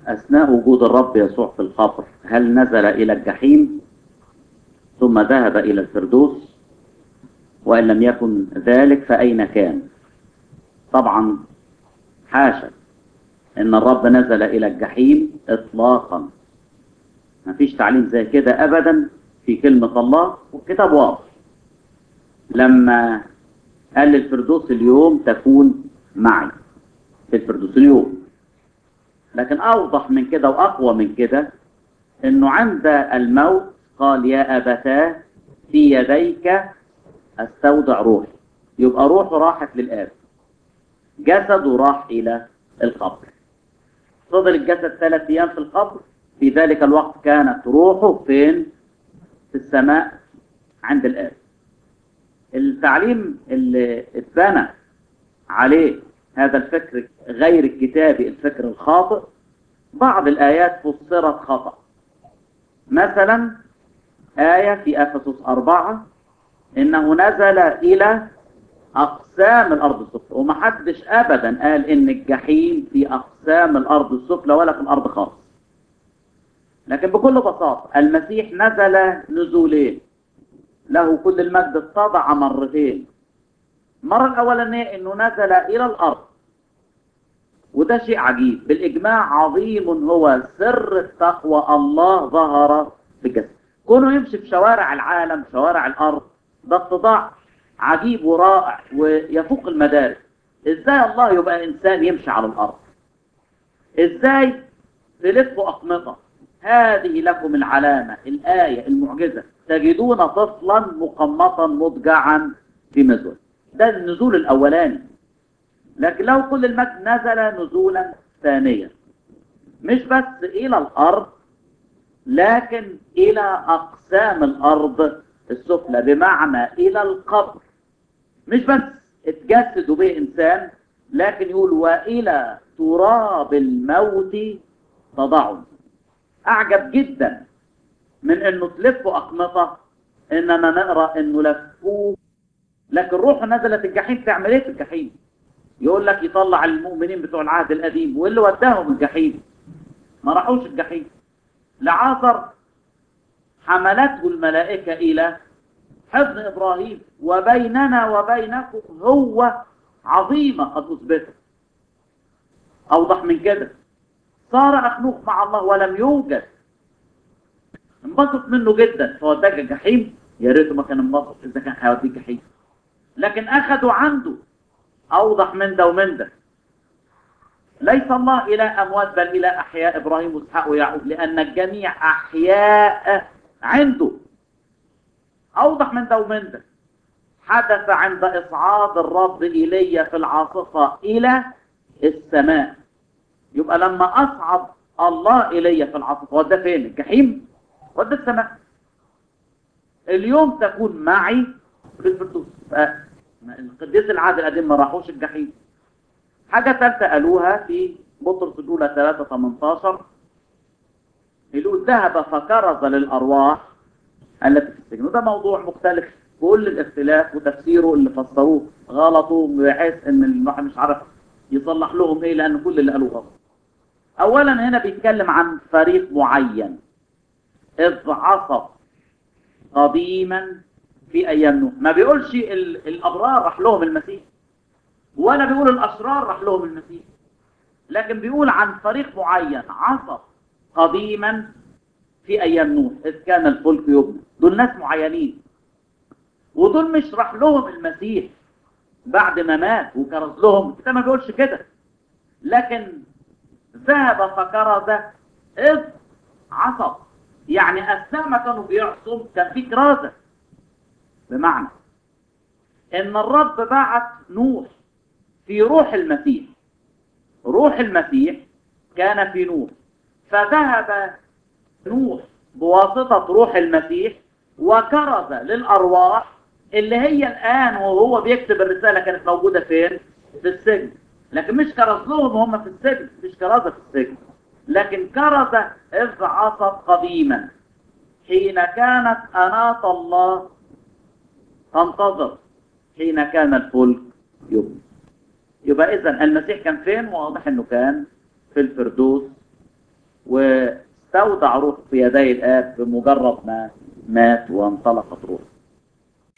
أثناء وجود الرب يسوع في القبر هل نزل إلى الجحيم ثم ذهب إلى الفردوس وإن لم يكن ذلك فأين كان طبعا حاشا إن الرب نزل إلى الجحيم إطلاقا ما فيش تعليم زي كده أبدا في كلمة الله والكتاب واضح لما قال للفردوس اليوم تكون معي في الفردوس اليوم لكن أوضح من كده وأقوى من كده إنه عند الموت قال يا أبتاه في يديك استودع روحي يبقى روحه راحت للآب جسده راح إلى القبر فضل الجسد ثلاث أيام في القبر في ذلك الوقت كانت روحه فين في السماء عند الآب التعليم اللي اتبنى عليه هذا الفكر غير الكتابي الفكر الخاطئ بعض الآيات فسرت خطأ مثلا آية في أفسس أربعة إنه نزل إلى أقسام الأرض السفلى ومحدش أبدا قال إن الجحيم في أقسام الأرض السفلى ولا في الأرض خالص لكن بكل بساطة المسيح نزل نزولين له كل المجد اتضع مرتين المرة الأولانية إنه نزل إلى الأرض وده شيء عجيب بالإجماع عظيم هو سر التقوى الله ظهر في الجسد كونه يمشي في شوارع العالم شوارع الأرض ده اتضاع عجيب ورائع ويفوق المدارك ازاي الله يبقى انسان يمشي على الارض ازاي تلف اقمطه هذه لكم العلامه الايه المعجزه تجدون طفلا مقمطا مضجعا في مزود ده النزول الاولاني لكن لو كل المجد نزل نزولا ثانيا مش بس الى الارض لكن الى اقسام الارض السفلى بمعنى الى القبر مش بس اتجسدوا به انسان لكن يقول والى تراب الموت تضعوا اعجب جدا من انه تلفوا اقمطه اننا نقرا انه لفوه لكن روحه نزلت الجحيم تعمل ايه في الجحيم يقول لك يطلع المؤمنين بتوع العهد القديم واللي وداهم الجحيم ما راحوش الجحيم لعازر حملته الملائكة إلى حضن إبراهيم وبيننا وبينكم هو عظيمة قد أثبتت أوضح من كده صار أخنوخ مع الله ولم يوجد انبسط منه جدا فوداك الجحيم يا ريته ما كان انبسط إذا كان هيوديك جحيم لكن أخذوا عنده أوضح من ده ومن ده ليس الله إلى أموات بل إلى أحياء إبراهيم وإسحاق ويعقوب لأن الجميع أحياء عنده أوضح من ده ومن ده حدث عند إصعاد الرب إيليا في العاصفة إلى السماء يبقى لما أصعد الله إيليا في العاصفة وده فين الجحيم وده السماء اليوم تكون معي في الفردوس القديس العهد القديم ما راحوش الجحيم حاجة ثالثة قالوها في بطرس الأولى 3 18 يقول ذهب فكرز للأرواح التي في السجن وده موضوع مختلف كل الاختلاف وتفسيره اللي فسروه غلطوا بحيث ان الواحد مش عارف يصلح لهم ايه لان كل اللي قالوه غلط اولا هنا بيتكلم عن فريق معين اذ عصب قديما في ايام نوح ما بيقولش ال- الابرار راح لهم المسيح ولا بيقول الاشرار راح لهم المسيح لكن بيقول عن فريق معين عصب قديما في ايام نوح اذ كان الفلك يبنى دول ناس معينين ودول مش راح لهم المسيح بعد ما مات وكرز لهم ده ما بيقولش كده لكن ذهب فكرز اذ عصب يعني اثناء ما كانوا بيعصوا كان في كرازه بمعنى ان الرب بعت نوح في روح المسيح روح المسيح كان في نوح فذهب نوح بواسطة روح المسيح وكرز للأرواح اللي هي الآن وهو بيكتب الرسالة كانت موجودة فين؟ في السجن لكن مش كرز لهم وهم في السجن مش كرازة في السجن لكن كرز إذ عصب قديما حين كانت أناة الله تنتظر حين كان الفلك يبني يبقى إذا المسيح كان فين؟ واضح إنه كان في الفردوس تستودع روحه في يدي الآب بمجرد ما مات وانطلقت روحه